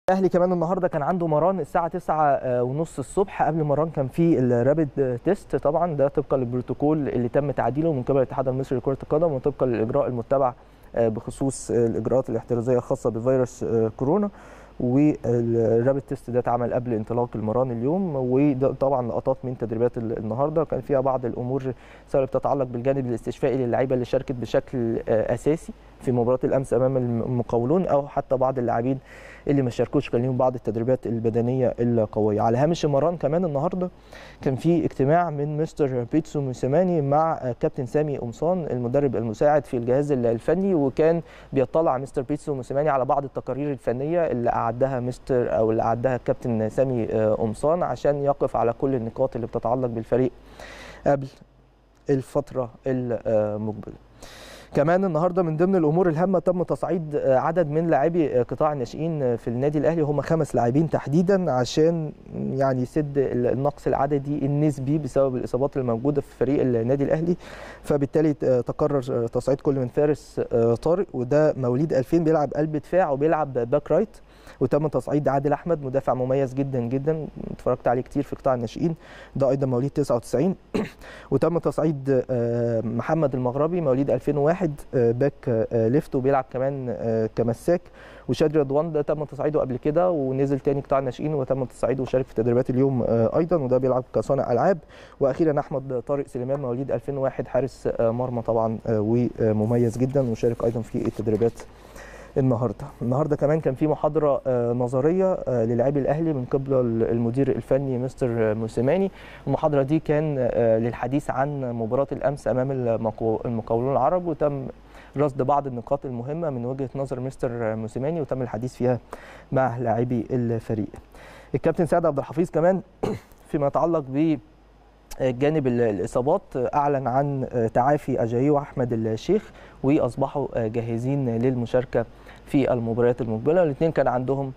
الاهلي كمان النهارده كان عنده مران الساعه 9 ونص الصبح قبل مران كان في الرابيد تيست طبعا ده طبقا للبروتوكول اللي تم تعديله من قبل الاتحاد المصري لكره القدم وطبقا للاجراء المتبع بخصوص الاجراءات الاحترازيه الخاصه بفيروس كورونا والرابيد تيست ده اتعمل قبل انطلاق المران اليوم وده طبعا لقطات من تدريبات النهارده كان فيها بعض الامور سواء بتتعلق بالجانب الاستشفائي للعيبه اللي شاركت بشكل اساسي في مباراه الامس امام المقاولون او حتى بعض اللاعبين اللي ما شاركوش كان ليهم بعض التدريبات البدنيه القويه على هامش المران كمان النهارده كان في اجتماع من مستر بيتسو موسيماني مع كابتن سامي قمصان المدرب المساعد في الجهاز الفني وكان بيطلع مستر بيتسو موسيماني على بعض التقارير الفنيه اللي اعدها مستر او اللي اعدها الكابتن سامي قمصان عشان يقف على كل النقاط اللي بتتعلق بالفريق قبل الفتره المقبله كمان النهارده من ضمن الامور الهامه تم تصعيد عدد من لاعبي قطاع الناشئين في النادي الاهلي هم خمس لاعبين تحديدا عشان يعني يسد النقص العددي النسبي بسبب الاصابات الموجوده في فريق النادي الاهلي فبالتالي تقرر تصعيد كل من فارس طارق وده مواليد 2000 بيلعب قلب دفاع وبيلعب باك رايت وتم تصعيد عادل احمد مدافع مميز جدا جدا اتفرجت عليه كتير في قطاع الناشئين ده ايضا مواليد 99 وتم تصعيد محمد المغربي مواليد 2001 باك ليفت وبيلعب كمان كمساك وشادي رضوان ده تم تصعيده قبل كده ونزل تاني قطاع الناشئين وتم تصعيده وشارك في تدريبات اليوم ايضا وده بيلعب كصانع العاب واخيرا احمد طارق سليمان مواليد 2001 حارس مرمى طبعا ومميز جدا وشارك ايضا في التدريبات النهارده النهارده كمان كان في محاضره نظريه للاعبي الاهلي من قبل المدير الفني مستر موسيماني المحاضره دي كان للحديث عن مباراه الامس امام المقاولون العرب وتم رصد بعض النقاط المهمه من وجهه نظر مستر موسيماني وتم الحديث فيها مع لاعبي الفريق الكابتن سعد عبد الحفيظ كمان فيما يتعلق ب جانب الاصابات اعلن عن تعافي اجايو واحمد الشيخ واصبحوا جاهزين للمشاركه في المباريات المقبله الاثنين كان عندهم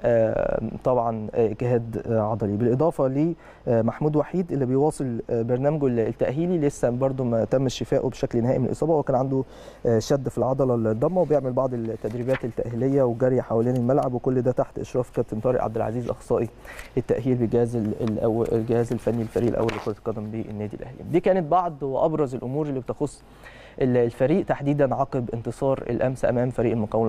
طبعا اجهاد عضلي بالاضافه لمحمود وحيد اللي بيواصل برنامجه التاهيلي لسه برده ما تم شفائه بشكل نهائي من الاصابه وكان عنده شد في العضله الضمه وبيعمل بعض التدريبات التاهيليه وجري حوالين الملعب وكل ده تحت اشراف كابتن طارق عبد العزيز اخصائي التاهيل بالجهاز الاول الجهاز الفني الفريق الاول لكره القدم بالنادي الاهلي دي كانت بعض وابرز الامور اللي بتخص الفريق تحديدا عقب انتصار الامس امام فريق المقاولون